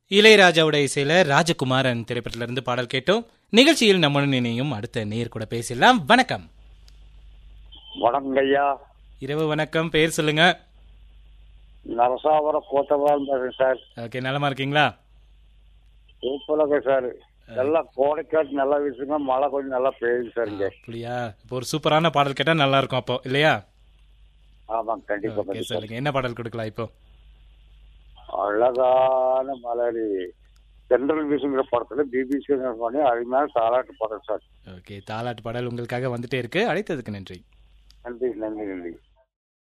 இளையராஜாவோட இசையில ராஜகுமாரன் திரைப்படத்துல இருந்து பாடல் கேட்டோம் நிகழ்ச்சியில் நம்முடன் இணையும் அடுத்த நேர் கூட பேசலாம் வணக்கம் வணக்கம் ஐயா இரவு வணக்கம் பேர் சொல்லுங்க நரசாவரம் கோத்தவால் பேசுறேன் சார் ஓகே நலமா இருக்கீங்களா சூப்பராக சார் நல்லா கோடைக்காட்டு நல்லா வீசுங்க மழை கொஞ்சம் நல்லா பெய்யுது சார் இங்க அப்படியா இப்போ ஒரு சூப்பரான பாடல் கேட்டா நல்லா இருக்கும் அப்போ இல்லையா ஆமாங்க கண்டிப்பா ஓகே கண்டிப்பா சொல்லுங்க என்ன பாடல் கொடுக்கலாம் இப்போ அழகான மலரி சென்ட்ரல் வீசுங்கிற படத்துல பிபிசி பண்ணி அருமையான தாலாட்டு படம் சார் ஓகே தாலாட்டு பாடல் உங்களுக்காக வந்துட்டே இருக்கு அழைத்ததுக்கு நன்றி நன்றி நன்றி நன்றி